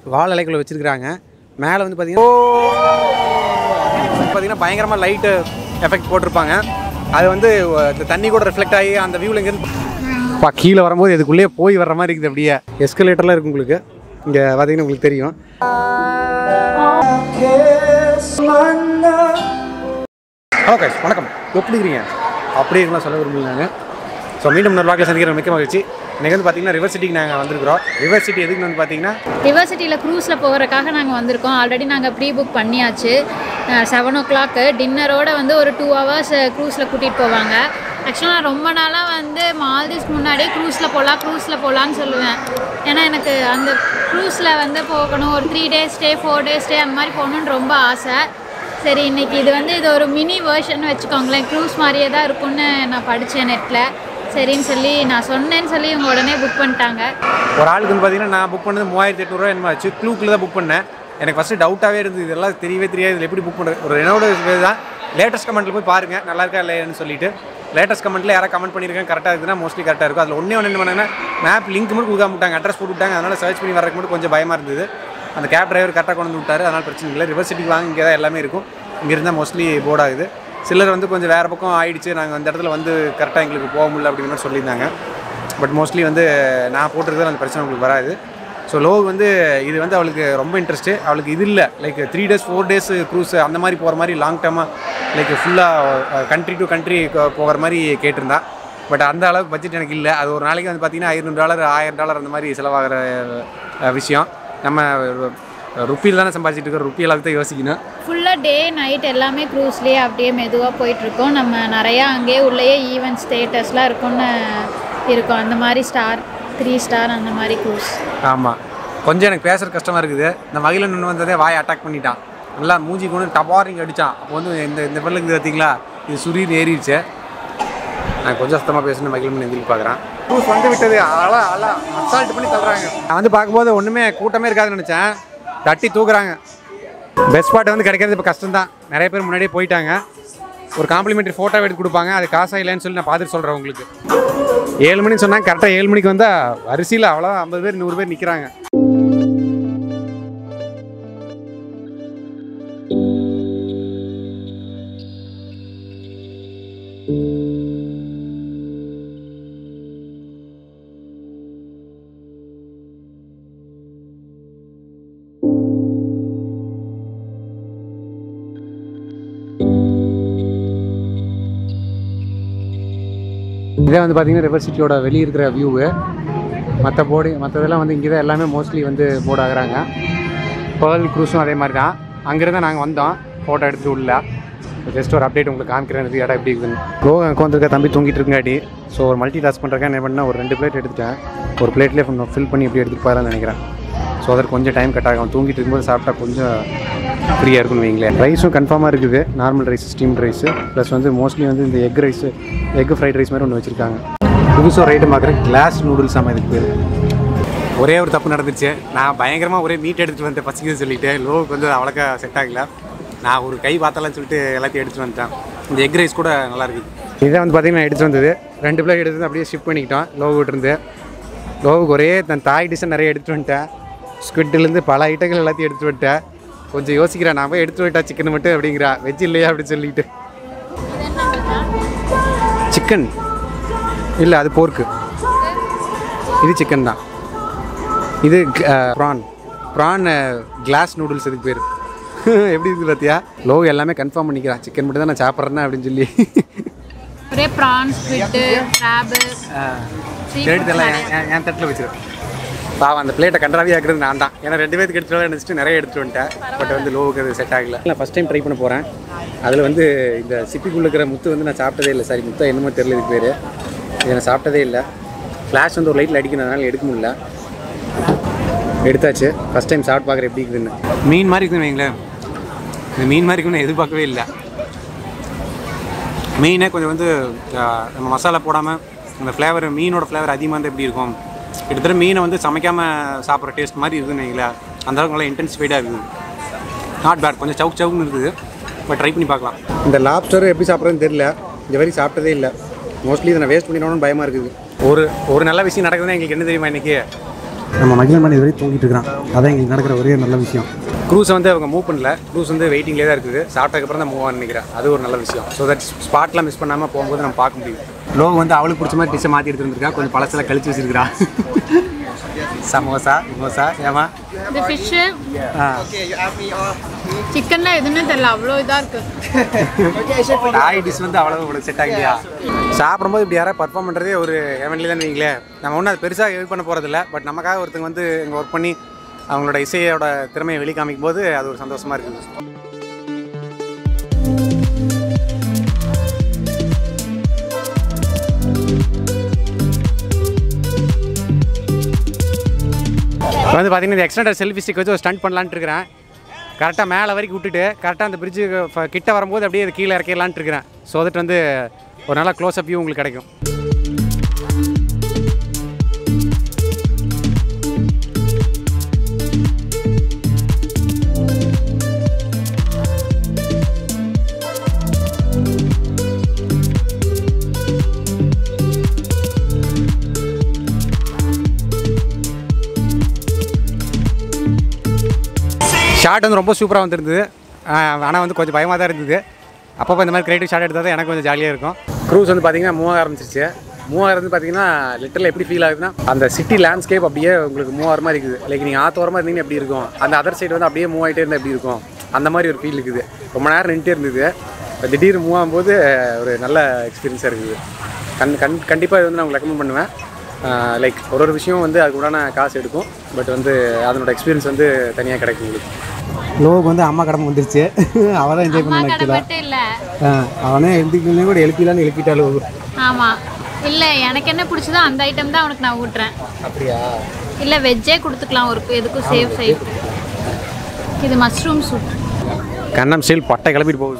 வால் இலைக்குள்ள வச்சுருக்குறாங்க மேலே வந்து பார்த்தீங்கன்னா பார்த்தீங்கன்னா பயங்கரமாக லைட்டு எஃபெக்ட் போட்டிருப்பாங்க அது வந்து அஹ், இந்த தண்ணி கூட ரிஃப்ளெக்ட் ஆகி அந்த வியூவில் இங்கேருந்து பா கீழே வரும்போது இதுக்குள்ளேயே போய் வர்ற மாதிரி இருக்குது அப்படியே எஸ்கலேட்டர்லாம் இருக்குது உங்களுக்கு இங்கே பார்த்தீங்கன்னா உங்களுக்கு தெரியும் ஓகே வணக்கம் எப்படி இருக்கிறீங்க அப்படி இருக்கலாம் சொல்ல விரும்புகிறாங்க ஸோ மீண்டும் இன்னொரு வாக்கில் சந்திக்கிற மிக்க மகிழ்ச்சி இன்றைக்கி வந்து பார்த்தீங்கன்னா ரிவர் சிட்டிக்கு நாங்கள் வந்திருக்கிறோம் ரிவர் சிட்டி எதுக்கு வந்து பார்த்தீங்கன்னா ரிவர்சிட்டியில் க்ரூஸில் போகிறதுக்காக நாங்கள் வந்திருக்கோம் ஆல்ரெடி நாங்கள் ப்ரீ புக் பண்ணியாச்சு செவன் ஓ கிளாக்கு டின்னரோட வந்து ஒரு டூ ஹவர்ஸ் க்ரூஸில் கூட்டிகிட்டு போவாங்க ஆக்சுவலாக ரொம்ப நாளாக வந்து மால்தீவ்ஸ் முன்னாடியே க்ரூஸில் போகலாம் க்ரூஸில் போகலான்னு சொல்லுவேன் ஏன்னா எனக்கு அந்த க்ரூஸில் வந்து போகணும் ஒரு three days stay four days stay அந்த மாதிரி போகணுன்னு ரொம்ப ஆசை சரி இன்னைக்கு இது வந்து இது ஒரு மினி வேர்ஷன் வச்சுக்கோங்களேன் க்ரூஸ் மாதிரியே தான் இருக்கும்னு நான் படித்தேன் நெட்டில் சரின்னு சொல்லி நான் சொன்னேன்னு சொல்லி இவங்க உடனே புக் பண்ணிட்டாங்க ஒரு ஆளுக்கு வந்து பார்த்தீங்கன்னா நான் புக் பண்ணது மூவாயிரத்தி எட்நூறுவா என்னமா ஆச்சு க்ளூக்கில் தான் புக் பண்ணேன் எனக்கு ஃபஸ்ட்டு டவுட்டாகவே இருந்தது இதெல்லாம் தெரியவே தெரியாது இதில் எப்படி புக் பண்ணுறது ஒரு என்னோட இது தான் லேட்டஸ்ட் கமெண்ட்டில் போய் பாருங்கள் நல்லா இருக்கா இல்லையான்னு சொல்லிட்டு லேட்டஸ்ட் கமெண்ட்டில் யாராவது கமெண்ட் பண்ணியிருக்கேன் கரெக்டாக இருக்குதுன்னா மோஸ்ட்லி கரெக்டாக இருக்கும் அதில் ஒன்றே ஒன்று என்ன பண்ணாங்கன்னா மேப் லிங்க் மட்டும் கொடுக்காம விட்டாங்க அட்ரஸ் போட்டு விட்டாங்க அதனால் சர்ச் பண்ணி வரக்கு மட்டும் கொஞ்சம் பயமாக இருந்தது அந்த கேப் டிரைவர் கரெக்டாக கொண்டு வந்து விட்டாரு அதனால் பிரச்சனை இல்லை ரிவர் சிட்டிக்கு வாங்க இங்கே தான் எல்லாமே இருக்கும் இங்கே இருந்தால் மோஸ்ட்லி போர்ட் ஆகுது சிலர் வந்து கொஞ்சம் வேறு பக்கம் ஆயிடுச்சு நாங்கள் அந்த இடத்துல வந்து கரெக்டாக எங்களுக்கு போக முடியல அப்படிங்கிற மாதிரி சொல்லியிருந்தாங்க பட் மோஸ்ட்லி வந்து நான் போட்டிருக்கிற அந்த பிரச்சனை உங்களுக்கு வராது ஸோ லோ வந்து இது வந்து அவளுக்கு ரொம்ப இன்ட்ரெஸ்ட்டு அவளுக்கு இது இல்லை like three days four days cruise அந்த மாதிரி போகிற மாதிரி லாங் டேர்மாக லைக் ஃபுல்லாக கண்ட்ரி டு கண்ட்ரி போகிற மாதிரி கேட்டிருந்தா பட் அந்த அளவுக்கு பட்ஜெட் எனக்கு இல்லை அது ஒரு நாளைக்கு வந்து பார்த்தீங்கன்னா ஐநூறு டாலர் ஆயிரம் டாலர் அந்த மாதிரி செலவாகிற அஹ், விஷயம் நம்ம ருப்பியில் தானே சம்பாதிச்சிட்டு இருக்கிற ருப்பி அளவுக்கு தான் யோசிக்கணும் ஃபுல்லாக டே நைட் எல்லாமே க்ரூஸ்லேயே அப்படியே மெதுவாக போயிட்டுருக்கோம் நம்ம நிறையா அங்கேயே உள்ளேயே ஈவெண்ட் ஸ்டேட்டஸ்லாம் இருக்கும்னு இருக்கும் அந்த மாதிரி ஸ்டார் த்ரீ ஸ்டார் அந்த மாதிரி க்ரூஸ் ஆமாம் கொஞ்சம் எனக்கு பேசுகிற கஷ்டமாக இருக்குது இந்த மகிழன் நின்று வந்ததே வாயை அட்டாக் பண்ணிட்டான் நல்லா மூஞ்சி கொண்டு டபாரிங் அடித்தான் அப்போ வந்து இந்த இந்த வெள்ளம் இது பார்த்தீங்களா இது சுரீர் ஏறிடுச்சு நான் கொஞ்சம் சத்தமாக பேசணும் மகிழன் எதிர்பார்க்குறேன் க்ரூஸ் வந்து விட்டது அழா அழா அசால்ட் பண்ணி தள்ளுறாங்க நான் வந்து பார்க்கும்போது ஒன்றுமே கூட்டமே இருக்காதுன்னு நினச்சேன் தட்டி தூக்குறாங்க பெஸ்ட் ஸ்பாட் வந்து கிடைக்கிறது இப்போ கஷ்டம் தான் நிறைய பேர் முன்னாடியே போயிட்டாங்க ஒரு காம்ப்ளிமெண்ட்ரி ஃபோட்டோ எடுத்து கொடுப்பாங்க அது காசா இல்லைன்னு சொல்லி நான் பார்த்துட்டு சொல்கிறேன் உங்களுக்கு ஏழு மணின்னு சொன்னாங்க கரெக்டாக ஏழு மணிக்கு வந்தால் வரிசையில் அவ்வளோ ஐம்பது பேர் நூறு பேர் நிற்கிறாங்க இதே வந்து பார்த்தீங்கன்னா ரிவர் சிட்டியோட வெளியே இருக்கிற வியூவு மற்ற போர்டு மற்றதெல்லாம் வந்து இங்கே தான் எல்லாமே மோஸ்ட்லி வந்து போர்டு ஆகுறாங்க பேர்ல் க்ரூஸும் அதே மாதிரி தான் அங்கேருந்து நாங்கள் வந்தோம் ஃபோட்டோ எடுத்துட்டு உள்ள ஜஸ்ட் ஒரு அப்டேட் உங்களுக்கு காமிக்கிறேன் இது இடம் எப்படி இருக்குதுன்னு லோ உட்காந்துருக்க தம்பி தூங்கிட்டு இருக்காடி ஸோ ஒரு மல்டி டாஸ்க் பண்ணுறக்கா என்ன பண்ணால் ஒரு ரெண்டு பிளேட் எடுத்துட்டேன் ஒரு பிளேட்லேயே ஃபில் பண்ணி இப்படி எடுத்துகிட்டு போகலான்னு நினைக்கிறேன் ஸோ அதற்கு கொஞ்சம் டைம் கட் ஆகும் தூங்கிட்டு இருக்கும்போது சாப்பிட்டா கொஞ்சம் ஃப்ரீயாக இருக்கும்னு வைங்களேன் ரைஸும் கன்ஃபார்மாக இருக்குது normal rice steam rice plus வந்து மோஸ்ட்லி வந்து இந்த egg rice egg fried rice மாதிரி ஒன்று வச்சுருக்காங்க புதுசாக ரைட்டு பார்க்குறேன் கிளாஸ் நூடுல்ஸ் ஆமாம் இதுக்கு பேர் ஒரே ஒரு தப்பு நடந்துச்சு நான் பயங்கரமாக ஒரே மீட் எடுத்துகிட்டு வந்தேன் பசிக்குதுன்னு சொல்லிட்டு லோவுக்கு வந்து அவ்வளோக்கா செட் ஆகல நான் ஒரு கை பார்த்தலாம்னு சொல்லிட்டு எல்லாத்தையும் எடுத்துகிட்டு வந்துட்டேன் இந்த எக் ரைஸ் கூட நல்லா இருக்குது இதை வந்து பார்த்தீங்கன்னா எடுத்துகிட்டு வந்தது ரெண்டு பிளேட் எடுத்து அப்படியே ஷிஃப்ட் பண்ணிக்கிட்டோம் லோவுகிட்ட இருந்து லோவுக்கு ஒரே தன் தாய் டிஷ்ஷை நிறைய எடுத்துகிட்டு வந்துட்டேன் ஸ்குவிட்லேருந்து பல ஐட்டங்கள் எல்லாத்தையும் எடுத்துகிட்டு வந்துட்டேன் கொஞ்சம் யோசிக்கிறேன் நான் போய் எடுத்து விட்டா சிக்கன் மட்டும் அப்படிங்கிறா வெஜ் இல்லையா அப்படின்னு சொல்லிட்டு சிக்கன் இல்லை அது போர்க்கு இது சிக்கன் தான் இது ப்ரான் ப்ரான் கிளாஸ் நூடுல்ஸ் இதுக்கு பேர் எப்படி இருக்குது பார்த்தியா லோ எல்லாமே கன்ஃபார்ம் பண்ணிக்கிறான் சிக்கன் மட்டும் தான் நான் சாப்பிட்றேன் அப்படின்னு சொல்லி ஒரே ப்ரான்ஸ் ஸ்குவிட்டு கிராபு எடுத்தெல்லாம் என் என் தட்டில் வச்சிருக்கேன் பாவம் அந்த பிளேட்டை கன்றாவி ஆக்குறது நான் தான் ஏன்னா ரெண்டு பேருக்கு எடுத்துட்டு நினச்சிட்டு நிறைய எடுத்துட்டு வந்துட்டேன் பட் வந்து லோவுக்கு அது செட் ஆகல நான் ஃபஸ்ட் டைம் ட்ரை பண்ண போகிறேன் அதில் வந்து இந்த சிப்பிக்குள்ள இருக்கிற முத்து வந்து நான் சாப்பிட்டதே இல்லை சாரி முத்தா என்னமோ தெரியல இதுக்கு பேர் இதை நான் சாப்பிட்டதே இல்லை ஃப்ளாஷ் வந்து ஒரு லைட்டில் அடிக்கிறதுனால எடுக்க முடியல எடுத்தாச்சு ஃபஸ்ட் டைம் சாப்பிட்டு பார்க்குறேன் எப்படி இருக்குதுன்னு மீன் மாதிரி இருக்குதுன்னு வைங்களேன் இந்த மீன் மாதிரி இருக்குன்னு நான் எதிர்பார்க்கவே இல்லை மீனே கொஞ்சம் வந்து ஆஹ், நம்ம மசாலா போடாமல் அந்த ஃப்ளேவர் மீனோட ஃப்ளேவர் அதிகமாக இருந்தால் எப்படி இருக்கும் கிட்டத்தட்ட மீனை வந்து சமைக்காமல் சாப்பிட்ற டேஸ்ட் மாதிரி இருக்குதுன்னு வைங்களேன் அந்த அளவுக்கு நல்லா இன்டென்சிஃபைடாக இருக்குது நாட் பேட் கொஞ்சம் சவுக் சவுக்குன்னு இருக்குது பட் ட்ரை பண்ணி பார்க்கலாம் இந்த லாப்ஸ்டர் எப்படி சாப்பிட்றதுன்னு தெரியல இந்த வரைக்கும் சாப்பிட்டதே இல்லை மோஸ்ட்லி இதை நான் வேஸ்ட் பண்ணிடணும்னு பயமாக இருக்குது ஒரு ஒரு நல்ல விஷயம் நடக்குதுன்னா எங்களுக்கு என்ன தெரியுமா இன்றைக்கி நம்ம மகிழன் பண்ணி இதுவரை தூங்கிட்டு இருக்கிறான் அதான் எங்களுக்கு நடக்கிற ஒரே நல்ல விஷயம் க்ரூஸ் வந்து அவங்க மூவ் பண்ணல க்ரூஸ் வந்து வெயிட்டிங்லேயே தான் இருக்குது சாப்பிட்டதுக்கப்புறம் தான் மூவ் ஆன் நினைக்கிறேன் அது ஒரு நல்ல விஷயம் ஸோ தட் ஸ்பாட்லாம் மிஸ் பண்ணாமல் போகும்போது நம்ம பார்க்க முடியும் லோ வந்து அவளுக்கு பிடிச்ச மாதிரி டிஷ்ஷை மாற்றி எடுத்துட்டு வந்திருக்கா கொஞ்சம் பழசெல்லாம் கழிச்சு வச்சிருக்கிறா சமோசா மோசா ஏமா இந்த ஃபிஷ்ஷு ஆ சிக்கனில் எதுன்னு தெரியல அவ்வளோ இதாக இருக்குது தாய் டிஷ் வந்து அவ்வளோ உங்களுக்கு செட் ஆகலையா சாப்பிடும்போது இப்படி யாராவது பர்ஃபார்ம் பண்ணுறதே ஒரு ஹெவன்லி தான் வைங்களேன் நம்ம ஒன்றும் அது பெருசாக இது பண்ண போகிறதில்ல பட் நமக்காக ஒருத்தங்க வந்து இங்கே ஒர்க் பண்ணி அவங்களோட இசையோட திறமையை வெளி காமிக்கும் போது அது ஒரு சந்தோஷமாக இருக்குது இப்போ வந்து பார்த்தீங்கன்னா இந்த எக்ஸ்டெண்டர் செல்ஃபி ஸ்டிக் வச்சு ஒரு ஸ்டண்ட் பண்ணலான்ட்டு இருக்கிறேன் கரெக்டாக மேலே வரைக்கும் விட்டுட்டு கரெக்டாக அந்த பிரிட்ஜு கிட்ட வரும்போது அப்படியே அது கீழே இறக்கிடலான்ட்டு இருக்கிறேன் ஸோ தட் வந்து ஒரு நல்ல க்ளோஸ் அப் வியூ உங்களுக்கு கிடைக்கும் ஷாட் வந்து ரொம்ப சூப்பராக வந்துருந்தது ஆனால் வந்து கொஞ்சம் பயமாக தான் இருந்தது அப்பப்போ இந்த மாதிரி கிரியேட்டிவ் ஷாட் எடுத்தால் தான் எனக்கு கொஞ்சம் ஜாலியாக இருக்கும் க்ரூஸ் வந்து பார்த்தீங்கன்னா மூவ் ஆக ஆரம்பிச்சிச்சு மூவ் ஆகிறது பார்த்தீங்கன்னா லிட்டரில் எப்படி ஃபீல் ஆகுதுன்னா அந்த சிட்டி லேண்ட்ஸ்கேப் அப்படியே உங்களுக்கு மூவ் ஆகிற மாதிரி இருக்குது லைக் நீங்கள் ஆத்தோரமாக இருந்தீங்கன்னா எப்படி இருக்கும் அந்த அதர் சைடு வந்து அப்படியே மூவ் ஆகிட்டே இருந்தால் எப்படி இருக்கும் அந்த மாதிரி ஒரு ஃபீல் இருக்குது ரொம்ப நேரம் நின்றுட்டே இருந்தது இப்ப திடீர்னு மூவ் ஆகும்போது ஒரு நல்ல எக்ஸ்பீரியன்ஸாக இருக்குது கண் கண் கண்டிப்பாக இது வந்து நான் உங்களுக்கு ரெக்கமெண்ட் பண்ணுவேன் லைக் ஒரு ஒரு விஷயம் வந்து அதுக்கு உண்டான காசு எடுக்கும் பட் வந்து அதனோட எக்ஸ்பீரியன்ஸ் வந்து தனியாக கிடைக்கும் உங்களுக்கு லோவுக்கு வந்து அம்மா கடமை வந்துருச்சு அவள் தான் என்ஜாய் அம்மா பண்ண கடை ஆக்சுவலாக மட்டும் இல்லை அவனே எழுதிக்கணும் கூட எழுப்பிலான்னு எழுப்பிட்டாலும் ஆமாம் இல்லை எனக்கு என்ன பிடிச்சதோ அந்த ஐட்டம் தான் அவனுக்கு நான் ஊட்டுறேன் அப்படியா இல்லை வெஜ்ஜே கொடுத்துக்கலாம் ஒரு எதுக்கும் சேவ் சேவ் இது மஷ்ரூம் சூப் கண்ணம் ஸ்டைல் பட்டை கிளப்பிட்டு போகுது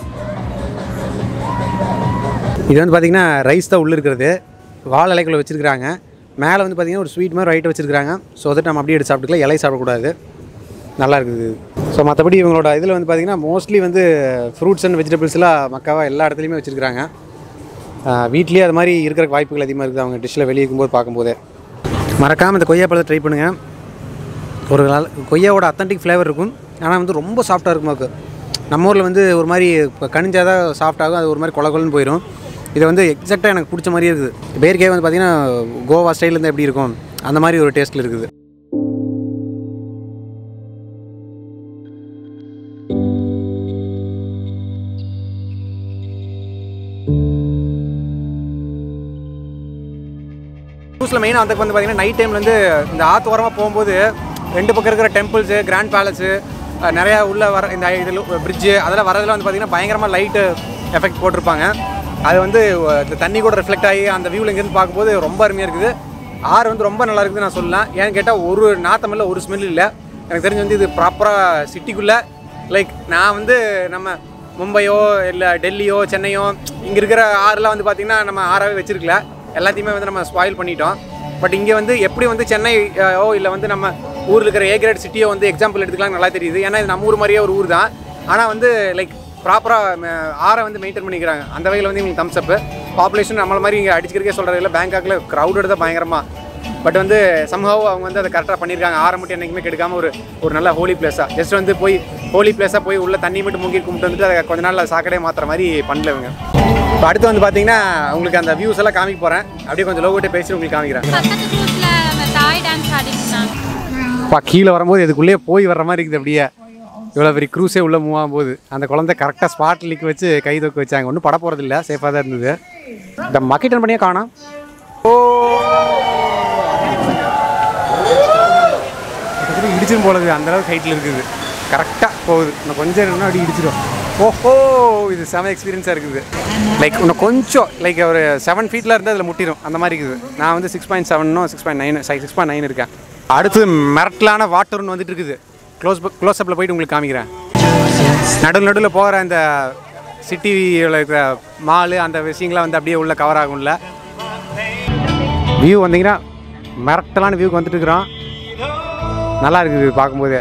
இது வந்து பார்த்தீங்கன்னா ரைஸ் தான் உள்ளே இருக்கிறது வாழை இலைக்குள்ள வச்சுருக்காங்க மேலே வந்து பார்த்தீங்கன்னா ஒரு ஸ்வீட் மாதிரி ரைட்டு வச்சுருக்காங்க ஸோ அதை நம்ம அப்படியே எடுத்து சாப்பிட்டுக்கலாம் இலை சாப்பிடக்கூடாது நல்லா இருக்குது ஸோ மற்றபடி இவங்களோட இதில் வந்து பார்த்தீங்கன்னா மோஸ்ட்லி வந்து ஃப்ரூட்ஸ் அண்ட் வெஜிடபிள்ஸ்லாம் மக்காவாக எல்லா இடத்துலையுமே வச்சுருக்காங்க வீட்லேயே அது மாதிரி இருக்கிற வாய்ப்புகள் அதிகமாக இருக்குது அவங்க டிஷ்ஷில் வெளியே இருக்கும்போது பார்க்கும்போதே மறக்காமல் இந்த கொய்யா பழத்தை ட்ரை பண்ணுங்கள் ஒரு நாள் கொய்யாவோட அத்தன்டிக் ஃப்ளேவர் இருக்கும் ஆனால் வந்து ரொம்ப சாஃப்டாக இருக்கும் நமக்கு நம்ம ஊரில் வந்து ஒரு மாதிரி இப்போ கனிஞ்சால் தான் சாஃப்டாகும் அது ஒரு மாதிரி கொல கொலன்னு போயிடும் இது வந்து எக்ஸாக்டாக எனக்கு பிடிச்ச மாதிரியே இருக்குது பேர்கே வந்து பார்த்திங்கன்னா கோவா ஸ்டைலில் இருந்து எப்படி இருக்கும் அந்த மாதிரி ஒரு டேஸ்ட்டில் இருக்குது க்ரூஸில் மெயினாக வந்து வந்து பார்த்தீங்கன்னா நைட் டைமில் வந்து இந்த ஆற்று ஓரமாக போகும்போது ரெண்டு பக்கம் இருக்கிற டெம்பிள்ஸு கிராண்ட் பேலஸு நிறையா உள்ள வர இந்த இதில் பிரிட்ஜு அதெல்லாம் வரதுல வந்து பார்த்தீங்கன்னா பயங்கரமாக லைட்டு எஃபெக்ட் போட்டிருப்பாங்க அது வந்து அஹ், இந்த தண்ணி கூட ரிஃப்ளெக்ட் ஆகி அந்த வியூவில் இங்கேருந்து பார்க்கும்போது ரொம்ப அருமையாக இருக்குது ஆறு வந்து ரொம்ப நல்லா இருக்குது நான் சொல்லலாம் ஏன்னு கேட்டால் ஒரு நாத்தம் இல்லை ஒரு ஸ்மெல் இல்லை எனக்கு தெரிஞ்சு வந்து இது ப்ராப்பராக சிட்டிக்குள்ளே லைக் நான் வந்து நம்ம மும்பையோ இல்லை டெல்லியோ சென்னையோ இங்கே இருக்கிற ஆறுலாம் வந்து பார்த்திங்கன்னா நம்ம ஆறாவே வச்சிருக்கல எல்லாத்தையுமே வந்து நம்ம ஸ்பாயில் பண்ணிட்டோம் பட் இங்கே வந்து எப்படி வந்து சென்னையோ இல்லை வந்து நம்ம ஊரில் இருக்கிற ஏ கிரேட் சிட்டியோ வந்து எக்ஸாம்பிள் எடுத்துக்கலாம் நல்லா தெரியுது ஏன்னா இது நம்ம ஊர் மாதிரியே ஒரு ஊர் தான் ஆனால் வந்து லைக் ப்ராப்பராக ஆறை வந்து மெயின்டைன் பண்ணிக்கிறாங்க அந்த வகையில் வந்து இவங்களுக்கு தம்ஸ் அப்பு பாப்புலேஷன் நம்மள மாதிரி இங்கே அடிச்சுக்கிறக்கே சொல்கிறது இல்லை பேங்காக்கில் க்ரௌடட் தான் பயங்கரமாக பட் வந்து சம்ஹவ் அவங்க வந்து அதை கரெக்டாக பண்ணியிருக்காங்க ஆறை மட்டும் என்றைக்குமே கெடுக்காம ஒரு ஒரு நல்ல ஹோலி பிளேஸாக ஜஸ்ட் வந்து போய் ஹோலி பிளேஸாக போய் உள்ள தண்ணி மட்டும் மூங்கி கும்பிட்டு வந்துட்டு அதை கொஞ்ச நாள் சாக்கடே மாற்றுற மாதிரி பண்ணல இவங்க இப்போ அடுத்து வந்து பார்த்தீங்கன்னா உங்களுக்கு அந்த வியூஸ் எல்லாம் காமிக்க போகிறேன் அப்படியே கொஞ்சம் லோகோட்டே பேசி உங்களுக்கு காமிக்கிறேன் பக்கத்து குரூப்பில் அந்த தாய் டான்ஸ் ஆடிட்டு இருந்தாங்க பா கீழே வரும்போது இதுக்குள்ளேயே போய் வர்ற மாதிரி இருக்குது அப்படியே இவ்வளோ பெரிய க்ரூஸே உள்ளே மூவ் ஆகும்போது அந்த குழந்தை கரெக்டாக ஸ்பாட் லிக் வச்சு கை தூக்க வச்சாங்க ஒன்றும் பட போகிறது இல்லை சேஃபாக தான் இருந்தது இந்த மக்கிட்டன் பண்ணியே காணோம் ஓ கிட்டத்தட்ட இடிச்சிரும் போலது அந்த அளவுக்கு ஹைட்டில் இருக்குது கரெக்டாக போகுது இன்னும் கொஞ்சம் நேரம் அப்படி இடிச்சிடும் ஓஹோ இது செம எக்ஸ்பீரியன்ஸாக இருக்குது லைக் இன்னும் கொஞ்சம் லைக் ஒரு செவன் ஃபீட்டில் இருந்து அதில் முட்டிடும் அந்த மாதிரி இருக்குது நான் வந்து சிக்ஸ் பாயிண்ட் செவனோ six point nine six point nine இருக்கேன் அடுத்து மிரட்டலான வாட்டர்னு வந்துட்டு இருக்குது க்ளோஸ் க்ளோஸ் அப்பில் போயிட்டு உங்களுக்கு காமிக்கிறேன் நடுவில் நடுவில் போகிற அந்த சிட்டியில் இருக்கிற மாலு அந்த விஷயங்கள்லாம் வந்து அப்படியே உள்ள கவர் ஆகும்ல வியூ வந்தீங்கன்னா மிரட்டலான வியூக்கு வந்துட்டு இருக்கிறோம் நல்லா இருக்குது பார்க்கும்போது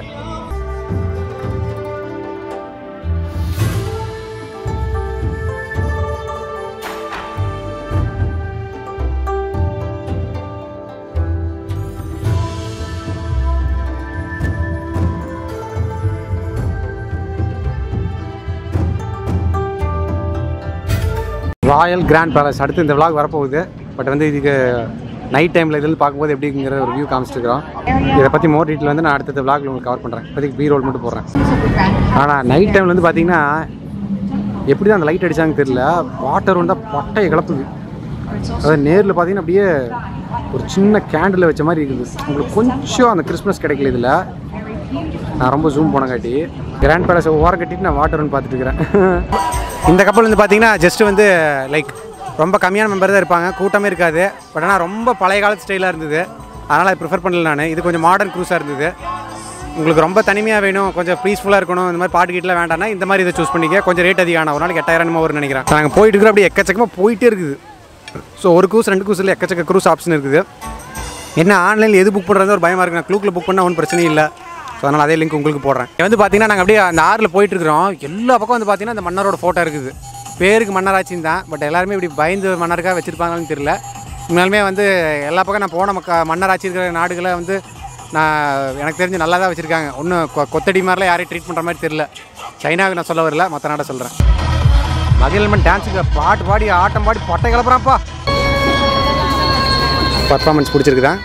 ராயல் கிராண்ட் பேலஸ் அடுத்து இந்த vlog வரப்போகுது பட் வந்து இதுக்கு நைட் டைமில் இதில் பார்க்கும்போது எப்படிங்கிற ஒரு வியூ காமிச்சிருக்கிறோம் இதை பற்றி மோர் டீட்டில் வந்து நான் அடுத்த vlogல உங்களுக்கு கவர் பண்ணுறேன் இப்போதைக்கு பி ரோல் மட்டும் போடுறேன் ஆனால் நைட் டைமில் வந்து பார்த்தீங்கன்னா எப்படி தான் அந்த லைட் அடிச்சாங்க தெரியல வாட்டர் வந்து பட்டையை கிளப்புது அதாவது நேரில் பார்த்தீங்கன்னா அப்படியே ஒரு சின்ன கேண்டில் வச்ச மாதிரி இருக்குது உங்களுக்கு கொஞ்சம் அந்த கிறிஸ்மஸ் கிடைக்கல இதில் நான் ரொம்ப ஜூம் போனங்காட்டி கிராண்ட் பேலஸ் ஓரம் கட்டிட்டு நான் வாட்டர்னு பார்த்துட்டு இருக்கிறேன் இந்த கப்பல் வந்து பார்த்தீங்கன்னா ஜஸ்ட் வந்து லைக் ரொம்ப கம்மியான மெம்பர் தான் இருப்பாங்க கூட்டமே இருக்காது பட் ஆனால் ரொம்ப பழைய காலத்து ஸ்டைலாக இருந்தது அதனால் ப்ரிஃபர் பண்ணல நான் இது கொஞ்சம் மாடர்ன் க்ரூஸாக இருந்தது உங்களுக்கு ரொம்ப தனிமையாக வேணும் கொஞ்சம் பீஸ்ஃபுல்லாக இருக்கணும் இந்த மாதிரி பாட்டு கீட்டில் வேண்டாம்னா இந்த மாதிரி இதை சூஸ் பண்ணிக்க கொஞ்சம் ரேட் அதிகம் ஒரு நாளைக்கு எட்டாயிரம் வரும்னு நினைக்கிறேன் நாங்கள் போயிட்டு இருக்கிறோம் அப்படியே எக்கச்சக்கமாக போயிட்டே இருக்குது ஸோ ஒரு க்ரூஸ் ரெண்டு க்ரூஸில் எக்கச்சக்க க்ரூஸ் ஆப்ஷன் இருக்குது என்ன ஆன்லைனில் எது புக் பண்ணுறது ஒரு பயமாக இருக்கு நான் க்ளூக்கில் புக் பண்ணால் ஒன்றும் பிரச்சனை இல்லை ஸோ அதனால் அதே லிங்க் உங்களுக்கு போடுறேன் இது வந்து பார்த்தீங்கன்னா நாங்கள் அப்படியே அந்த ஆறில் போயிட்டு இருக்கிறோம் எல்லா பக்கம் வந்து பார்த்தீங்கன்னா அந்த மன்னரோட ஃபோட்டோ இருக்குது பேருக்கு மன்னராட்சின்னு தான் பட் எல்லாருமே இப்படி பயந்து மன்னருக்காக வச்சுருப்பாங்கன்னு தெரியல உண்மையாலுமே வந்து எல்லா பக்கம் நான் போன மக்க மன்னராட்சி இருக்கிற நாடுகளை வந்து நான் எனக்கு தெரிஞ்சு நல்லா தான் வச்சுருக்காங்க ஒன்றும் கொ கொத்தடி மாதிரிலாம் யாரையும் ட்ரீட் பண்ணுற மாதிரி தெரியல சைனாவுக்கு நான் சொல்ல வரல மற்ற நாடை சொல்கிறேன் மகிழ்மன் டான்ஸுக்கு பாட்டு பாடி ஆட்டம் பாடி பொட்டை கிளப்புறான்ப்பா பர்ஃபார்மன்ஸ் பிடிச்சிருக்குதா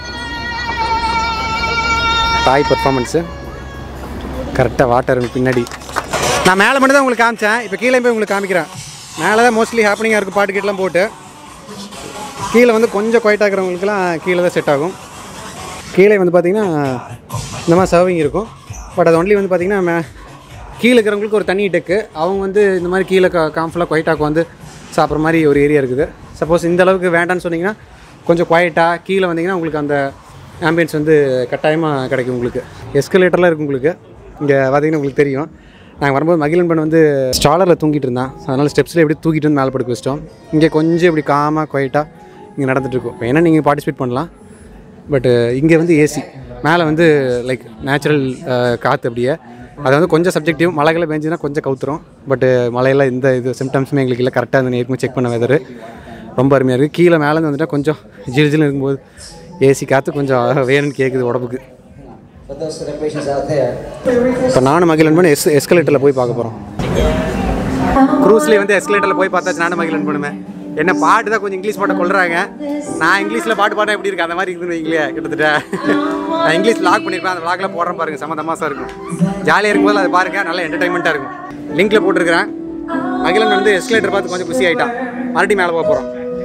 தாய் பர்ஃபார்மன்ஸு கரெக்டாக வாட்டர் பின்னாடி நான் மேலே மட்டும் தான் உங்களுக்கு காமிச்சேன் இப்போ கீழே போய் உங்களுக்கு காமிக்கிறேன் மேலே தான் மோஸ்ட்லி ஹாப்பனிங்காக இருக்குது பாட்டு கீட்டெலாம் போட்டு கீழே வந்து கொஞ்சம் குவைட்டாக இருக்கிறவங்களுக்குலாம் கீழே தான் செட் ஆகும் கீழே வந்து பார்த்திங்கன்னா இந்த மாதிரி சர்விங் இருக்கும் பட் அது ஒன்லி வந்து பார்த்திங்கன்னா மே கீழே இருக்கிறவங்களுக்கு ஒரு தனி டெக்கு அவங்க வந்து இந்த மாதிரி கீழே கா காம்ஃபுல்லாக குவைட்டாக வந்து சாப்பிட்ற மாதிரி ஒரு ஏரியா இருக்குது சப்போஸ் இந்த அளவுக்கு வேண்டான்னு சொன்னீங்கன்னா கொஞ்சம் குவைட்டாக கீழே வந்தீங்கன்னா உங்களுக்கு அந்த ஆம்பியன்ஸ் வந்து கட்டாயமாக கிடைக்கும் உங்களுக்கு எஸ்கலேட்டர்லாம் இருக்குது உங்களுக்கு இங்கே பார்த்தீங்கன்னா உங்களுக்கு தெரியும் நாங்கள் வரும்போது மகிழன் பண்ண வந்து ஸ்டாலரில் தூங்கிட்டு இருந்தான் அதனால் ஸ்டெப்ஸில் எப்படி தூக்கிட்டு வந்து மேலே படுக்க வச்சிட்டோம் இங்கே கொஞ்சம் இப்படி காமாக குவைட்டாக இங்கே நடந்துட்டுருக்கும் இப்போ ஏன்னா நீங்கள் பார்ட்டிசிபேட் பண்ணலாம் பட்டு இங்கே வந்து ஏசி மேலே வந்து லைக் நேச்சுரல் காற்று அப்படியே அது வந்து கொஞ்சம் சப்ஜெக்டிவ் மழைகளை பெஞ்சுன்னா கொஞ்சம் கவுத்துரும் பட்டு மழையெல்லாம் இந்த இது சிம்டம்ஸுமே எங்களுக்கு இல்லை கரெக்டாக அந்த ஏற்கனவே செக் பண்ண வெதரு ரொம்ப அருமையாக இருக்குது கீழே மேலேருந்து வந்துட்டால் கொஞ்சம் ஜில் ஜில்னு இருக்கும்போது ஏசி காற்று கொஞ்சம் வேணும்னு கேட்குது உடம்புக்கு For those celebrations out there, இப்போ நானும் மகிழன் பண்ணி எஸ் எஸ்கலேட்டரில் போய் பார்க்க போகிறோம் க்ரூஸ்லேயே வந்து எஸ்கலேட்டரில் போய் பார்த்தாச்சு நானும் மகிழன் பண்ணுவேன் என்ன பாட்டு தான் கொஞ்சம் இங்கிலீஷ் பாட்டை கொள்றாங்க நான் இங்கிலீஷில் பாட்டு பாட்டா எப்படி இருக்கு அந்த மாதிரி இருக்குதுன்னு வைங்களே கிட்டத்தட்ட நான் இங்கிலீஷ் லாக் பண்ணியிருப்பேன் அந்த லாக்ல போடுறேன் பாருங்க செம தமாசா இருக்கும் ஜாலியாக இருக்கும்போது அதை பாருங்க நல்ல என்டர்டைன்மெண்ட்டாக இருக்கும் லிங்க்ல போட்டிருக்கிறேன் மகிழன் வந்து எஸ்கலேட்டர் பார்த்து கொஞ்சம் குசி ஆயிட்டான் மறுபடியும் மேலே போக போகிறோம்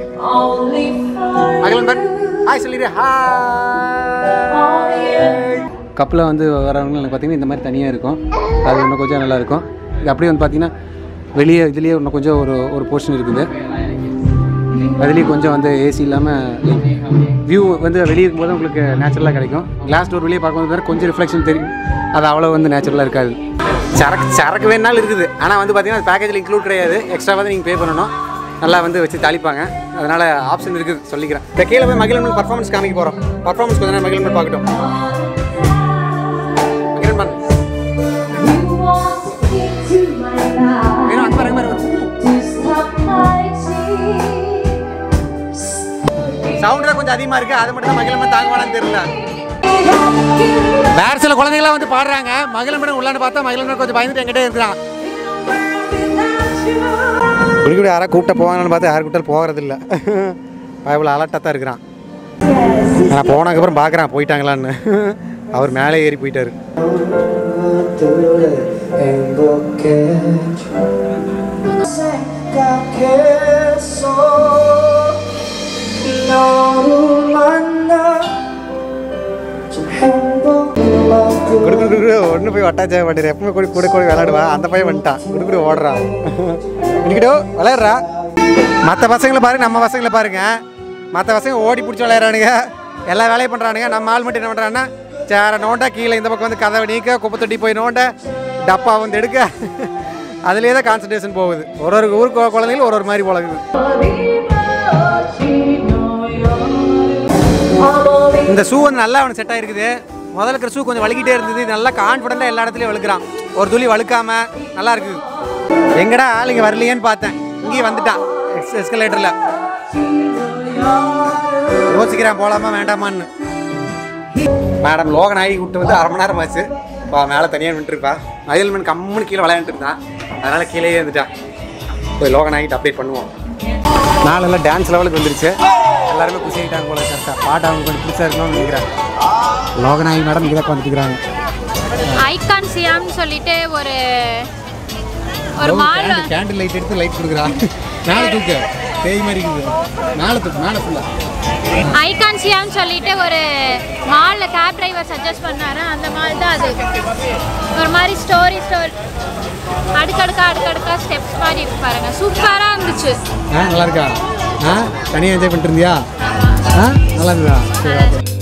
மகிழன் பட் ஹாய் சொல்லிடு ஹாய் கப்பில் வந்து வரவங்க எனக்கு பார்த்தீங்கன்னா இந்த மாதிரி தனியாக இருக்கும் அது இன்னும் கொஞ்சம் நல்லா இருக்கும் இது அப்படியே வந்து பார்த்தீங்கன்னா வெளியே இதுலேயே இன்னும் கொஞ்சம் ஒரு ஒரு போர்ஷன் இருக்குது அதுலேயும் கொஞ்சம் வந்து ஏசி இல்லாமல் வியூ வந்து வெளியே இருக்கும்போது உங்களுக்கு நேச்சுரலாக கிடைக்கும் கிளாஸ் டோர் வெளியே பார்க்கும்போது வேறு கொஞ்சம் ரிஃப்ளெக்ஷன் தெரியும் அது அவ்வளோ வந்து நேச்சுரலாக இருக்காது சரக்கு சரக்கு வேணாலும் இருக்குது ஆனால் வந்து பார்த்தீங்கன்னா பேக்கேஜில் இன்க்ளூட் கிடையாது எக்ஸ்ட்ரா வந்து நீங்கள் பே பண்ணணும் நல்லா வந்து வச்சு தாளிப்பாங்க அதனால் ஆப்ஷன் இருக்குது சொல்லிக்கிறேன் இந்த கீழே போய் மகிழன் பர்ஃபார்மன்ஸ் காமிக்க போகிறோம் பர்ஃபார்மன்ஸ் கொஞ்சம் நேரம் மகிழன் பார்க்கட்டும் மகிழன் பண்ண வேணும் அங்கே பாருங்க பாருங்க சவுண்ட் தான் கொஞ்சம் அதிகமாக இருக்குது அது மட்டும் தான் மகிழன் தாங்குவானான்னு தெரியல வேற சில குழந்தைங்களாம் வந்து பாடுறாங்க மகிழன் உள்ளான்னு பார்த்தா மகிழன் கொஞ்சம் பயந்துட்டு என்கிட்ட இருக்கிறான் குடிக்குடி யாராவது கூப்பிட்ட போவாங்கன்னு பார்த்தா யார் கூப்பிட்டாலும் போகிறது இல்லை அவ்வளோ அலர்ட்டாக தான் இருக்கிறான் நான் போனதுக்கப்புறம் பார்க்குறான் போயிட்டாங்களான்னு அவர் மேலே ஏறி போயிட்டாரு 행복해 생각했어 너를 만나 좀 행복하고 குடு குடு குடு ஒன்று போய் வட்டாச்சா மாட்டேன் எப்பவுமே கூட கூட கூட விளையாடுவான் அந்த பையன் வந்துட்டான் குடு குடு ஓடுறான் இன்னைக்கிட்டோ விளையாடுறா மற்ற பசங்களை பாருங்க நம்ம பசங்களை பாருங்க மற்ற பசங்க ஓடி பிடிச்சி விளையாடுறானுங்க எல்லா வேலையும் பண்ணுறானுங்க நம்ம ஆள் மட்டும் என்ன பண்ணுறான்னா சேர நோண்ட கீழே இந்த பக்கம் வந்து கதவை நீக்க குப்பை தொட்டி போய் நோண்ட டப்பா வந்து எடுக்க அதுலேயே தான் கான்சன்ட்ரேஷன் போகுது ஒரு ஒரு ஊர் கு- குழந்தைங்களும் ஒரு ஒரு மாதிரி பழகுது இந்த ஷூ வந்து நல்லா அவனுக்கு செட் ஆயிருக்குது முதல்ல இருக்கிற ஷூ கொஞ்சம் வலிக்கிட்டே இருந்தது இது நல்லா கான்ஃபிடென்ட்டாக எல்லா இடத்துலையும் வழுக்கிறான் ஒரு துளி வழுக்காம நல்லா இருக்குது எங்கடா ஆள் இங்கே வரலையேன்னு பார்த்தேன் இங்கேயும் வந்துட்டான் எக்ஸ் எஸ்கலேட்டரில் யோசிக்கிறேன் போகலாமா வேண்டாமான்னு மேடம் லோகன் ஆகி விட்டு வந்து அரை மணி நேரம் ஆச்சு இப்போ மேலே தனியாக நின்றுருப்பா மதியல்மன் கம்முன்னு கீழே விளையாண்டுட்டு இருந்தான் அதனால் கீழே இருந்துட்டான் போய் லோகன் ஆகிட்டு அப்டேட் பண்ணுவோம் நாளெல்லாம் டான்ஸ் லெவலுக்கு வந்துருச்சு எல்லாருமே குஷி ஆகிட்டாங்க போல கரெக்டாக பாட்டு அவங்க கொஞ்சம் பிடிச்சா இருக்கணும்னு நினைக்கிறேன் லோகநாயகி மேடம் இங்கே தான் உட்காந்துருக்குறாங்க ஐகான் சியாம்னு சொல்லிட்டு ஒரு ஒரு மால் கேண்டில் லைட் எடுத்து லைட் கொடுக்குறா மேலே தூக்கு பேய் மாதிரி இருக்குது மேலே தூக்கு மேலே ஃபுல்லாக ஐகான் சியாம்னு சொல்லிட்டு ஒரு மாலில் கேப் டிரைவர் சஜஸ்ட் பண்ணாரு அந்த மால் தான் அது ஒரு மாதிரி ஸ்டோரி ஸ்டோரி அடுக்கடுக்கா அடுக்கடுக்கா ஸ்டெப்ஸ் மாதிரி இருக்கு பாருங்க சூப்பராக இருந்துச்சு ஆ நல்லா இருக்கா ஆ தனியாக என்ஜாய் பண்ணிட்டு இருந்தியா ஆ நல்லா இருந்ததா சரி okay.